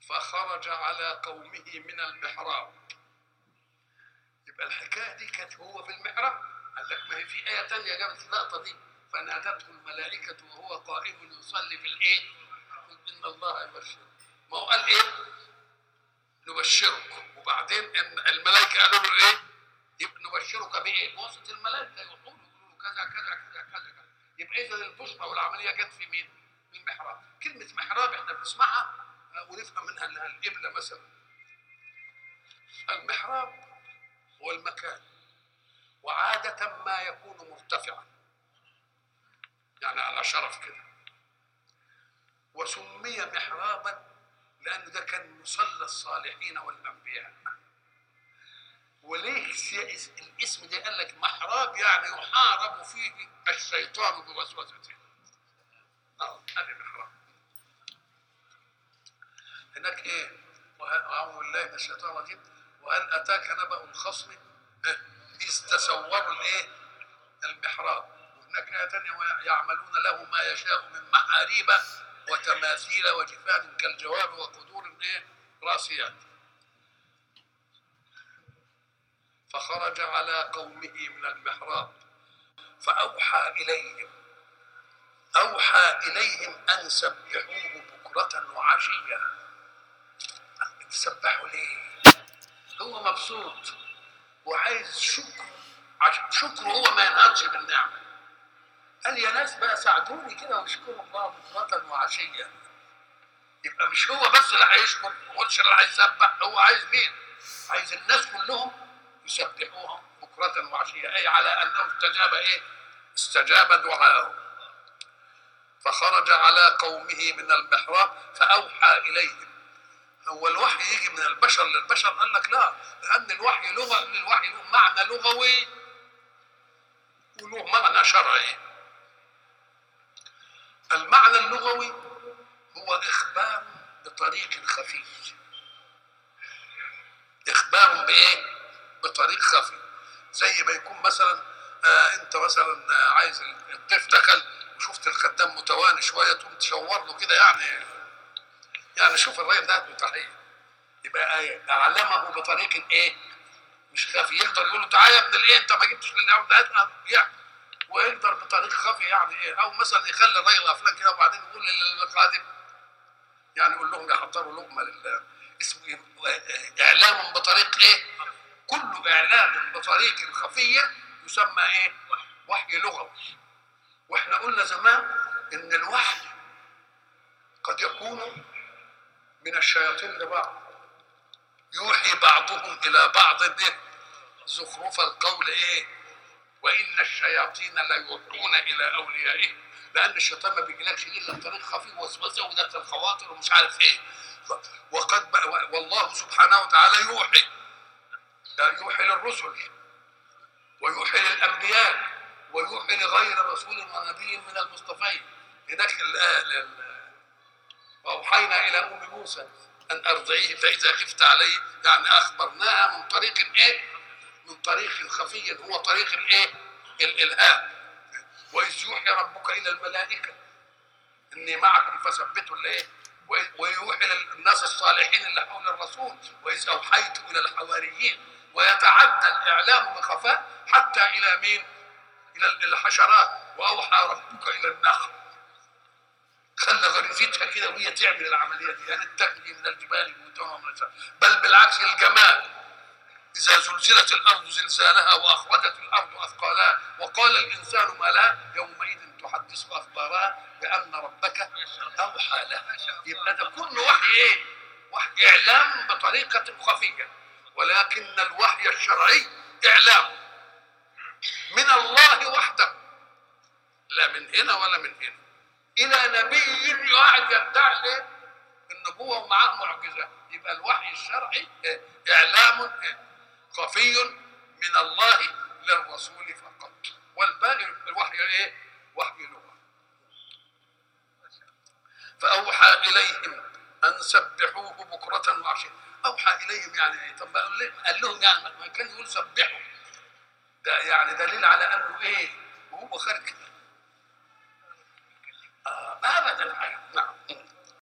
فخرج على قومه من المحراب يبقى الحكايه دي كانت هو في المحراب قال لك ما هي في ايه تانية جابت اللقطه دي فنادته الملائكه وهو قائم يصلي في الايه؟ ان الله يبشر ما هو قال ايه؟ نبشرك وبعدين ان الملائكه قالوا له ايه؟ يبقى نبشرك بايه؟ بواسطه الملائكه يقولوا يقولوا له كذا كذا كذا كذا كذا يبقى اذا البشرى والعمليه جت في مين؟ في المحراب كلمه محراب احنا بنسمعها آه، ونفهم منها انها القبله مثلا المحراب هو المكان وعادة ما يكون مرتفعا يعني على شرف كده وسمي محرابا لأنه ده كان مصلى الصالحين والأنبياء وليه سي- الاسم ده قال لك محراب يعني يحارب فيه الشيطان بوسوسته اه هذه محراب هناك ايه وه- اعوذ بالله من الشيطان الرجيم وهل اتاك نبأ الخصم إيه؟ اذ تسوروا الايه المحراب وهناك ايه ثانيه ويعملون له ما يشاء من محاريب وتماثيل وجفان كالجواب وقدور ايه راسيات فخرج على قومه من المحراب فأوحى إليهم أوحى إليهم أن سبحوه بكرة وعشية تسبحوا ليه؟ هو مبسوط وعايز شكر عش- شكره هو ما ينهضش بالنعمة قال يا ناس بقى ساعدوني كده واشكروا الله بكرة وعشية يبقى مش هو بس اللي هيشكر هو مش اللي هيسبح هو عايز مين؟ عايز الناس كلهم يسبحوهم بكرة وعشية أي على أنه استجاب إيه؟ استجاب دعاءهم فخرج على قومه من المحراب فأوحى إليهم هو الوحي يجي من البشر للبشر قال لك لا لأن الوحي لغة أن الوحي له معنى لغوي وله معنى شرعي المعنى اللغوي هو إخبار بطريق خفي إخبار بإيه؟ بطريق خفي زي ما يكون مثلا آه أنت مثلا آه عايز الضيف دخل وشفت الخدام متواني شوية تقوم تشور له كده يعني يعني شوف الراجل ده متحية يبقى آية أعلمه بطريق إيه؟ مش خفي يقدر يقول له تعالى يا ابن الإيه أنت ما جبتش للأول ده يعني ويقدر بطريق خفي يعني إيه أو مثلا يخلي الراجل غفلان كده وبعدين يقول للقادم يعني يقول لهم يحضروا لقمة لله اسمه إعلام بطريق إيه؟ كل إعلام بطريق خفية يسمى إيه؟ وحي لغوي واحنا قلنا زمان ان الوحي قد يكون من الشياطين لبعض يوحي بعضهم الى بعض به زخرف القول ايه وان الشياطين ليوحون الى اوليائهم لان الشيطان ما بيجيلكش الا بطريق خفي وسوسه ودخل الخواطر ومش عارف ايه وقد بقى والله سبحانه وتعالى يوحي يوحي للرسل ويوحي للانبياء ويوحي لغير رسول ونبي من المصطفين هناك الآية وأوحينا إلى أم موسى أن أرضعيه فإذا خفت عليه يعني أخبرناها من طريق إيه؟ من طريق خفي هو طريق الإيه؟ الإلهام وإذ يوحي ربك إلى الملائكة إني معكم فثبتوا الإيه؟ ويوحي للناس الصالحين اللي حول الرسول وإذ أوحيت إلى الحواريين ويتعدى الإعلام بخفاء حتى إلى مين؟ الى الحشرات واوحى ربك الى النخل خلى غريزتها كده وهي تعمل العمليه دي يعني تجري من الجبال بيوتها من بل بالعكس الجمال اذا زلزلت الارض زلزالها واخرجت الارض اثقالها وقال الانسان ما لها يومئذ تحدث اخبارها بان ربك اوحى لها يبقى ده كله وحي ايه؟ وحي اعلام بطريقه خفيه ولكن الوحي الشرعي اعلام من الله وحده لا من هنا ولا من هنا الى نبي واحد يدعي النبوه ومعاه معجزه يبقى الوحي الشرعي اعلام خفي من الله للرسول فقط والباقي الوحي ايه؟ وحي لغه فاوحى اليهم ان سبحوه بكره وعشيه اوحى اليهم يعني ايه؟ طب قال لهم يعني ما كان يقول سبحوا ده يعني دليل على انه ايه وهو خارج كده آه ابدا حاجه